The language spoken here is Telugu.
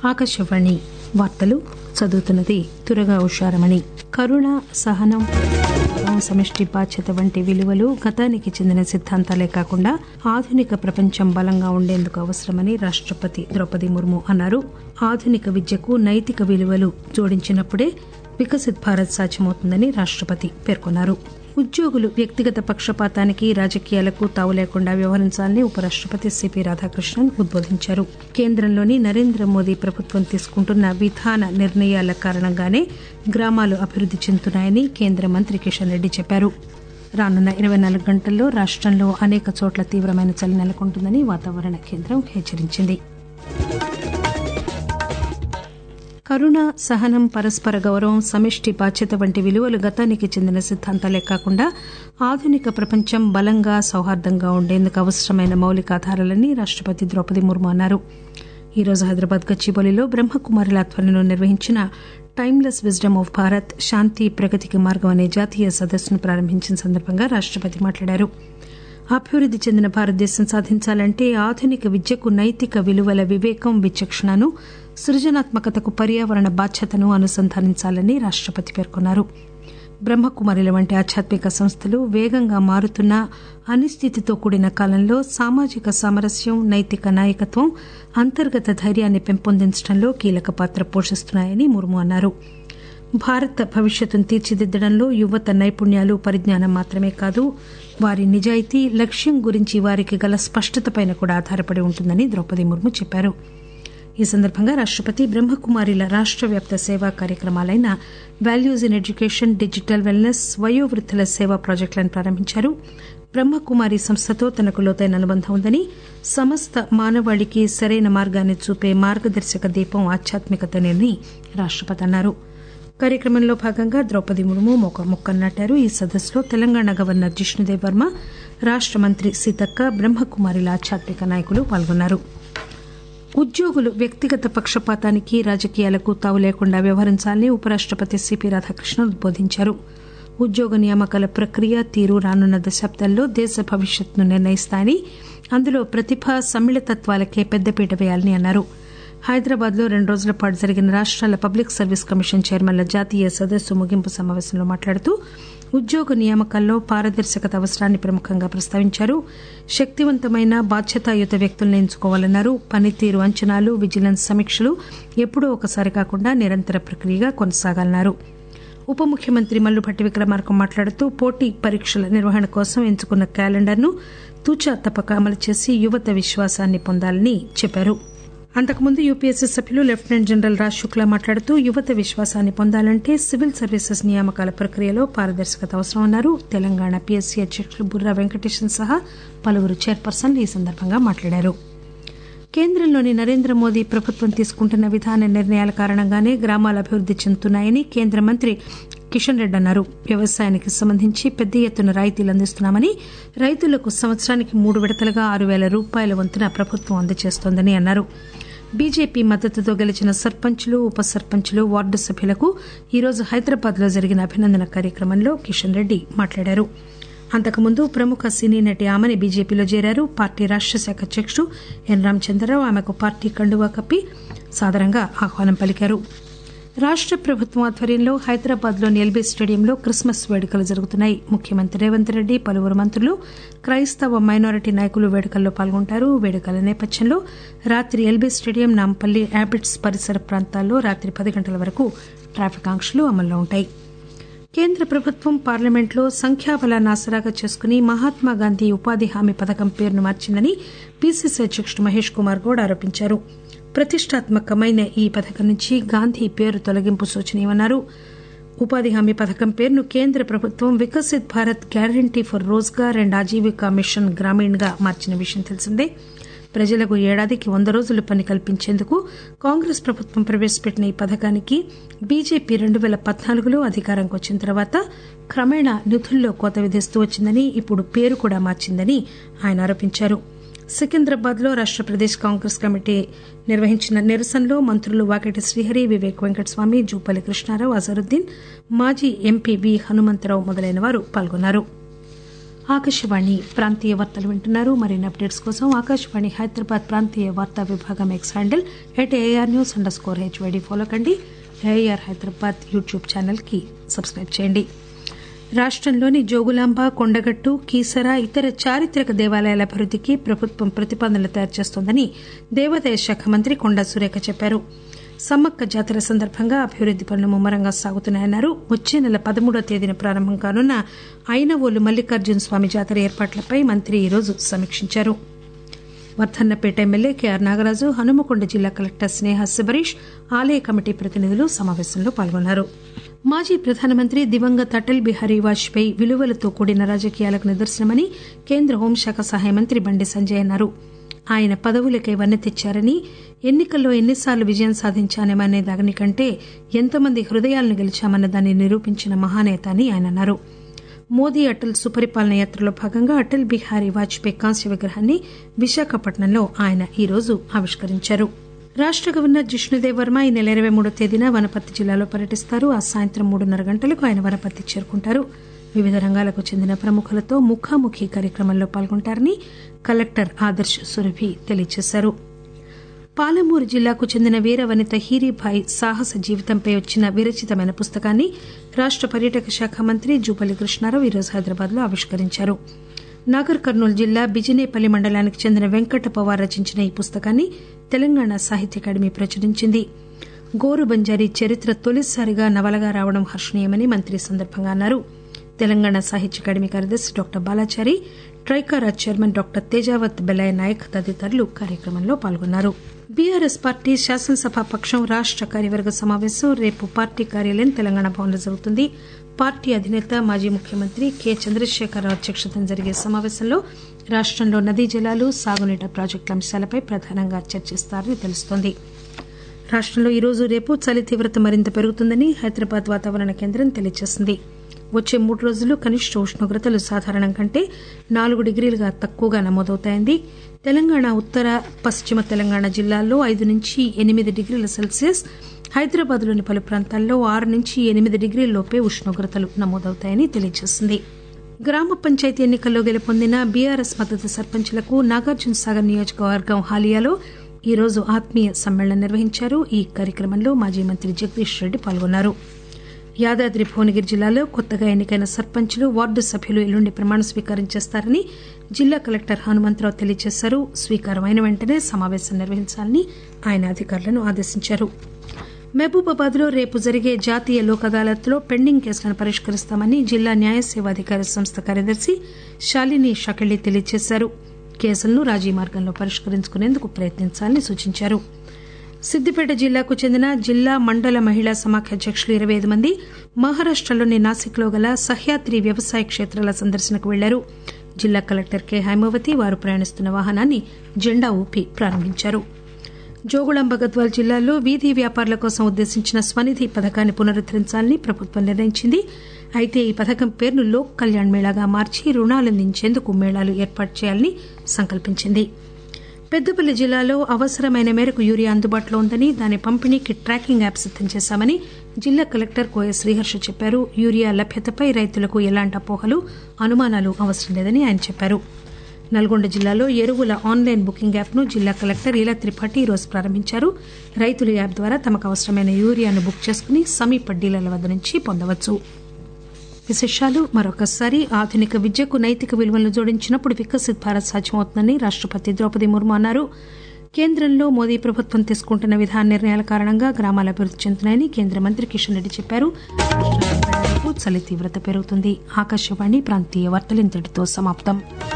ఆకాశవాణి వార్తలు చదువుతున్నది తురగా ఉషారమణి కరుణ సహనం సమిష్టి బాధ్యత వంటి విలువలు గతానికి చెందిన సిద్ధాంతాలే కాకుండా ఆధునిక ప్రపంచం బలంగా ఉండేందుకు అవసరమని రాష్టపతి ద్రౌపది ముర్ము అన్నారు ఆధునిక విద్యకు నైతిక విలువలు జోడించినప్పుడే వికసిత్ భారత్ సాధ్యమవుతుందని రాష్టపతి పేర్కొన్నారు ఉద్యోగులు వ్యక్తిగత పక్షపాతానికి రాజకీయాలకు తావు లేకుండా వ్యవహరించాలని ఉపరాష్టపతి సిపి రాధాకృష్ణన్ ఉద్బోధించారు కేంద్రంలోని నరేంద్ర మోదీ ప్రభుత్వం తీసుకుంటున్న విధాన నిర్ణయాల కారణంగానే గ్రామాలు అభివృద్ది చెందుతున్నాయని కేంద్ర మంత్రి కిషన్ రెడ్డి చెప్పారు రానున్న ఇరవై నాలుగు గంటల్లో రాష్టంలో అనేక చోట్ల తీవ్రమైన చలి నెలకొంటుందని వాతావరణ కేంద్రం హెచ్చరించింది కరుణ సహనం పరస్పర గౌరవం సమిష్టి బాధ్యత వంటి విలువలు గతానికి చెందిన సిద్ధాంతాలే కాకుండా ఆధునిక ప్రపంచం బలంగా సౌహార్దంగా ఉండేందుకు అవసరమైన మౌలిక ఆధారాలని రాష్టపతి ద్రౌపది ముర్ము అన్నారు ఈరోజు హైదరాబాద్ గచ్చిబౌలిలో బ్రహ్మకుమారుల ఆధ్వర్యంలో నిర్వహించిన టైమ్లెస్ విజ్డమ్ ఆఫ్ భారత్ శాంతి ప్రగతికి మార్గం అనే జాతీయ సదస్సును ప్రారంభించిన సందర్భంగా రాష్టపతి మాట్లాడారు అభివృద్ది చెందిన భారతదేశం సాధించాలంటే ఆధునిక విద్యకు నైతిక విలువల వివేకం విచక్షణను సృజనాత్మకతకు పర్యావరణ బాధ్యతను అనుసంధానించాలని రాష్టపతి పేర్కొన్నారు బ్రహ్మకుమారిల వంటి ఆధ్యాత్మిక సంస్థలు వేగంగా మారుతున్న అనిశ్చితితో కూడిన కాలంలో సామాజిక సామరస్యం నైతిక నాయకత్వం అంతర్గత ధైర్యాన్ని పెంపొందించడంలో కీలక పాత్ర పోషిస్తున్నాయని ముర్ము అన్నారు భారత భవిష్యత్తును తీర్చిదిద్దడంలో యువత నైపుణ్యాలు పరిజ్ఞానం మాత్రమే కాదు వారి నిజాయితీ లక్ష్యం గురించి వారికి గల స్పష్టతపైన కూడా ఆధారపడి ఉంటుందని ద్రౌపది ముర్ము చెప్పారు ఈ సందర్భంగా రాష్టపతి బ్రహ్మకుమారిల రాష్ట వ్యాప్త సేవా కార్యక్రమాలైన values in education digital wellness వయోవృద్ధుల సేవా ప్రాజెక్టులను ప్రారంభించారు బ్రహ్మకుమారి సంస్థతో తనకు లోతైన అనుబంధం ఉందని సమస్త మానవాళికి సరైన మార్గాన్ని చూపే మార్గదర్శక దీపం ఆధ్యాత్మికతనేని రాష్టపతి అన్నారు కార్యక్రమంలో భాగంగా ద్రౌపది ముర్ము ఒక మొక్కను నాటారు ఈ సదస్సులో తెలంగాణ గవర్నర్ జిష్ణుదేవ్ వర్మ రాష్ట మంత్రి సీతక్క బ్రహ్మకుమారిల ఆధ్యాత్మిక నాయకులు పాల్గొన్నారు ఉద్యోగులు వ్యక్తిగత పక్షపాతానికి రాజకీయాలకు తావు లేకుండా వ్యవహరించాలని ఉపరాష్టపతి సిపి రాధాకృష్ణన్ ఉద్బోధించారు ఉద్యోగ నియామకాల ప్రక్రియ తీరు రానున్న దశాబ్దాల్లో దేశ భవిష్యత్తును నిర్ణయిస్తాయని అందులో ప్రతిభ సమ్మిళతత్వాలకే పెద్దపీట వేయాలని అన్నారు హైదరాబాద్ లో రెండు రోజుల పాటు జరిగిన రాష్టాల పబ్లిక్ సర్వీస్ కమిషన్ చైర్మన్ల జాతీయ సదస్సు ముగింపు సమావేశంలో మాట్లాడుతూ ఉద్యోగ నియామకాల్లో పారదర్శకత అవసరాన్ని ప్రముఖంగా ప్రస్తావించారు శక్తివంతమైన బాధ్యతాయుత వ్యక్తులను ఎంచుకోవాలన్నారు పనితీరు అంచనాలు విజిలెన్స్ సమీక్షలు ఎప్పుడూ ఒకసారి కాకుండా నిరంతర ప్రక్రియగా కొనసాగాలన్నారు ఉప ముఖ్యమంత్రి మల్లుభట్టి విక్రమార్క మాట్లాడుతూ పోటీ పరీక్షల నిర్వహణ కోసం ఎంచుకున్న క్యాలెండర్ను తూచా తప్పక అమలు చేసి యువత విశ్వాసాన్ని పొందాలని చెప్పారు అంతకుముందు యూపీఎస్సీ సభ్యులు లెఫ్టినెంట్ జనరల్ రాజ్ శుక్లా మాట్లాడుతూ యువత విశ్వాసాన్ని పొందాలంటే సివిల్ సర్వీసెస్ నియామకాల ప్రక్రియలో పారదర్శకత అవసరమన్నారు తెలంగాణ పీఎస్సీ అధ్యకులు బుర్రా వెంకటేశన్ సహా పలువురు చైర్పర్సన్లు ఈ సందర్భంగా మాట్లాడారు కేంద్రంలోని నరేంద్ర మోదీ ప్రభుత్వం తీసుకుంటున్న విధాన నిర్ణయాల కారణంగానే గ్రామాలు అభివృద్ది చెందుతున్నాయని కేంద్ర మంత్రి కిషన్ రెడ్డి అన్నారు వ్యవసాయానికి సంబంధించి పెద్ద ఎత్తున రాయితీలు అందిస్తున్నామని రైతులకు సంవత్సరానికి మూడు విడతలుగా ఆరు పేల రూపాయల వంతున ప్రభుత్వం అందజేస్తోందని అన్నారు బీజేపీ మద్దతుతో గెలిచిన సర్పంచ్లు ఉప సర్పంచ్లు వార్డు సభ్యులకు ఈరోజు హైదరాబాద్ లో జరిగిన అభినందన కార్యక్రమంలో కిషన్ రెడ్డి మాట్లాడారు అంతకుముందు ప్రముఖ సినీ నటి ఆమెని బీజేపీలో చేరారు పార్టీ రాష్ట శాఖ అధ్యకుడు ఎన్ రామచంద్రరావు ఆమెకు పార్టీ కండువా కప్పి సాదరంగా ఆహ్వానం పలికారు రాష్ట ప్రభుత్వం ఆధ్వర్యంలో హైదరాబాద్ లోని ఎల్బీ స్టేడియంలో క్రిస్మస్ వేడుకలు జరుగుతున్నాయి ముఖ్యమంత్రి రేవంత్ రెడ్డి పలువురు మంత్రులు క్రైస్తవ మైనారిటీ నాయకులు వేడుకల్లో పాల్గొంటారు వేడుకల నేపథ్యంలో రాత్రి ఎల్బీ స్టేడియం నాంపల్లి యాబిట్స్ పరిసర ప్రాంతాల్లో రాత్రి పది గంటల వరకు ట్రాఫిక్ ఆంక్షలు అమల్లో ఉంటాయి కేంద్ర ప్రభుత్వం పార్లమెంట్లో సంఖ్యాబలాన్ని ఆసరాగా చేసుకుని మహాత్మాగాంధీ ఉపాధి హామీ పథకం పేరును మార్చిందని పీసీసీ అధ్యకుడు మహేష్ కుమార్ గౌడ్ ఆరోపించారు ప్రతిష్టాత్మకమైన ఈ పథకం నుంచి గాంధీ పేరు తొలగింపు సూచనీయమన్నారు ఉపాధి హామీ పథకం పేరును కేంద్ర ప్రభుత్వం Viksit Bharat guarantee for Rozgar and Ajeevika mission Gramin గా మార్చిన విషయం తెలిసిందే ప్రజలకు ఏడాదికి వంద రోజులు పని కల్పించేందుకు కాంగ్రెస్ ప్రభుత్వం ప్రవేశపెట్టిన ఈ పథకానికి బీజేపీ రెండు పేల పద్నాలుగులో అధికారంకి వచ్చిన తర్వాత క్రమేణా నిధుల్లో కోత విధిస్తూ వచ్చిందని ఇప్పుడు పేరు కూడా మార్చిందని ఆయన ఆరోపించారు సికింద్రాబాద్ లో రాష్ట ప్రదేశ్ కాంగ్రెస్ కమిటీ నిర్వహించిన నిరసనలో మంత్రులు వాకిటి శ్రీహరి వివేక్ వెంకటస్వామి జూపల్లి కృష్ణారావు అజరుద్దీన్ మాజీ ఎంపీ వి హనుమంతరావు మొదలైన వారు పాల్గొన్నారు ఆకాశవాణి ప్రాంతీయ వార్తలు వింటున్నారు మరిన్ని అప్డేట్స్ కోసం ఆకాశవాణి హైదరాబాద్ ప్రాంతీయ వార్తా విభాగం X handle at AR news underscore HYD follow కండి ఏఆర్ హైదరాబాద్ యూట్యూబ్ ఛానల్కి సబ్స్క్రైబ్ చేయండి రాష్టంలోని జోగులాంబ కొండగట్టు కీసర ఇతర చారిత్రక దేవాలయాల అభివృద్దికి ప్రభుత్వం ప్రతిపాదనలు తయారు చేస్తోందని దేవాదాయ శాఖ మంత్రి కొండా సురేఖ చెప్పారు సమ్మక్క జాతర సందర్భంగా అభివృద్ది పనులు ముమ్మరంగా సాగుతున్నాయన్నారు వచ్చే నెల పదమూడవ తేదీన ప్రారంభం కానున్న ఐనవోలు మల్లికార్జున స్వామి జాతర ఏర్పాట్లపై మంత్రి ఈరోజు సమీక్షించారు వర్ధన్నపేట ఎమ్మెల్యే కెఆర్ నాగరాజు హనుమకొండ జిల్లా కలెక్టర్ స్నేహ శబరీష్ ఆలయ కమిటీ ప్రతినిధులు సమావేశంలో పాల్గొన్నారు మాజీ ప్రధానమంత్రి దివంగత అటల్ బిహారీ వాజ్పేయి విలువలతో కూడిన రాజకీయాలకు నిదర్శనమని కేంద్ర హోంశాఖ సహాయ మంత్రి బండి సంజయ్ అన్నారు ఆయన పదవులకై వన్నె తెచ్చారని ఎన్నికల్లో ఎన్నిసార్లు విజయం సాధించానమనే దానికంటే ఎంతమంది హృదయాలను గెలిచామన్న దాన్ని నిరూపించిన మహానేత అని ఆయన అన్నారు మోదీ అటల్ సుపరిపాలన యాత్రలో భాగంగా అటల్ బిహారీ వాజ్పేయి కాంస్య విగ్రహాన్ని విశాఖపట్నంలో ఆయన ఈరోజు ఆవిష్కరించారు రాష్ట గవర్నర్ జిష్ణుదేవ్ వర్మ ఈ నెల ఇరవై మూడో తేదీన వనపర్తి జిల్లాలో పర్యటిస్తారు ఆ సాయంత్రం మూడున్నర గంటలకు ఆయన వనపర్తి చేరుకుంటారు వివిధ రంగాలకు చెందిన ప్రముఖులతో ముఖాముఖి కార్యక్రమంలో పాల్గొంటారని కలెక్టర్ ఆదర్శ్ సురభి తెలియజేశారు పాలమూరు జిల్లాకు చెందిన వీర వనిత హీరీభాయ్ సాహస జీవితంపై వచ్చిన విరచితమైన పుస్తకాన్ని రాష్ట పర్యాటక శాఖ మంత్రి జూపల్లి కృష్ణారావు ఈరోజు హైదరాబాద్ లో ఆవిష్కరించారు నాగర్ కర్నూలు జిల్లా బిజినేపల్లి మండలానికి చెందిన వెంకట పవార్ రచించిన ఈ పుస్తకాన్ని తెలంగాణ సాహిత్య అకాడమీ ప్రచురించింది గోరు బంజారీ చరిత్ర తొలిసారిగా నవలగా రావడం హర్షణీయమని మంత్రి సందర్భంగా అన్నారు తెలంగాణ సాహిత్య అకాడమీ కార్యదర్శి డాక్టర్ బాలాచారి ట్రైకారా చైర్మన్ డాక్టర్ తేజావత్ బెలాయ్ నాయక్ తదితరులు కార్యక్రమంలో పాల్గొన్నారు బీఆర్ఎస్ పార్టీ శాసనసభ పక్షం రాష్ట కార్యవర్గ సమావేశం రేపు పార్టీ కార్యాలయం తెలంగాణ భవన్లో జరుగుతుంది పార్టీ అధినేత మాజీ ముఖ్యమంత్రి కె చంద్రశేఖరరావు అధ్యక్షతన జరిగే సమావేశంలో రాష్టంలో నదీ జలాలు సాగునీటి ప్రాజెక్టుల అంశాలపై ప్రధానంగా చర్చిస్తారని తెలుస్తోంది రాష్టంలో ఈరోజు రేపు చలి తీవ్రత మరింత పెరుగుతుందని హైదరాబాద్ వాతావరణ కేంద్రం తెలియజేసింది వచ్చే మూడు రోజులు కనిష్ట ఉష్ణోగ్రతలు సాధారణం కంటే నాలుగు డిగ్రీలుగా తక్కువగా నమోదవుతాయంది తెలంగాణ ఉత్తర పశ్చిమ తెలంగాణ జిల్లాల్లో ఐదు నుంచి ఎనిమిది డిగ్రీల సెల్సియస్ హైదరాబాద్లోని పలు ప్రాంతాల్లో ఆరు నుంచి ఎనిమిది డిగ్రీల లోపే ఉష్ణోగ్రతలు నమోదవుతాయని తెలియజేసింది గ్రామ పంచాయతీ ఎన్నికల్లో గెలుపొందిన బీఆర్ఎస్ మద్దతు సర్పంచ్లకు నాగార్జున సాగర్ నియోజకవర్గం హాలియాలో ఈరోజు ఆత్మీయ సమ్మేళనం నిర్వహించారు ఈ కార్యక్రమంలో మాజీ మంత్రి జగదీష్ రెడ్డి పాల్గొన్నారు యాదాద్రి భువనగిరి జిల్లాలో కొత్తగా ఎన్నికైన సర్పంచ్లు వార్డు సభ్యులు ఎల్లుండి ప్రమాణ స్వీకారం చేస్తారని జిల్లా కలెక్టర్ హనుమంతరావు తెలియజేశారు స్వీకారం అయిన వెంటనే సమావేశం నిర్వహించాలని ఆయన అధికారులను ఆదేశించారు మహబూబాబాద్ లో రేపు జరిగే జాతీయ లోక్ అదాలత్ లో పెండింగ్ కేసులను పరిష్కరిస్తామని జిల్లా న్యాయ సేవాధికార సంస్థ కార్యదర్శి శాలిని షకళ్లి తెలియజేశారు కేసులను రాజీ మార్గంలో పరిష్కరించుకునేందుకు ప్రయత్నించాలని సూచించారు సిద్దిపేట జిల్లాకు చెందిన జిల్లా మండల మహిళా సమాఖ్య అధ్యకులు ఇరవై ఐదు మంది మహారాష్టలోని నాసిక్లో గల సహ్యాద్రి వ్యవసాయ క్షేత్రాల సందర్శనకు వెళ్లారు జిల్లా కలెక్టర్ కె హైమవతి వారు ప్రయాణిస్తున్న వాహనాన్ని జెండా ఊపి ప్రారంభించారు జోగుళంబ గద్వాల్ జిల్లాలో వీధి వ్యాపారుల కోసం ఉద్దేశించిన స్వనిధి పథకాన్ని పునరుద్దరించాలని ప్రభుత్వం నిర్ణయించింది అయితే ఈ పథకం పేరును లోక్ కళ్యాణ్ మేళాగా మార్చి రుణాలందించేందుకు మేళాలు ఏర్పాటు చేయాలని సంకల్పించింది పెద్దపల్లి జిల్లాలో అవసరమైన మేరకు యూరియా అందుబాటులో ఉందని దాని పంపిణీకి ట్రాకింగ్ యాప్ సిద్దం చేశామని జిల్లా కలెక్టర్ కోయ శ్రీహర్ష చెప్పారు యూరియా లభ్యతపై రైతులకు ఎలాంటి అపోహలు అనుమానాలు అవసరం లేదని ఆయన చెప్పారు నల్గొండ జిల్లాలో ఎరువుల ఆన్లైన్ బుకింగ్ యాప్ను జిల్లా కలెక్టర్ ఇలా త్రిపాఠి ఈరోజు ప్రారంభించారు రైతులు యాప్ ద్వారా తమకు అవసరమైన యూరియాను బుక్ చేసుకుని సమీప డీలర్ల వద్ద నుంచి పొందవచ్చు విశేషాలు మరొకసారి ఆధునిక విద్యకు నైతిక విలువలను జోడించినప్పుడు వికసిత్ భారత్ సాధ్యమవుతుందని రాష్టపతి ద్రౌపది ముర్ము అన్నారు కేంద్రంలో మోదీ ప్రభుత్వం తీసుకుంటున్న విధాన నిర్ణయాల కారణంగా గ్రామాలు అభివృద్ది చెందుతున్నాయని కేంద్ర మంత్రి కిషన్ రెడ్డి చెప్పారు చలి తీవ్రత పెరుగుతుంది ఆకాశవాణి ప్రాంతీయ వార్తలు ఇంతటితో సమాప్తం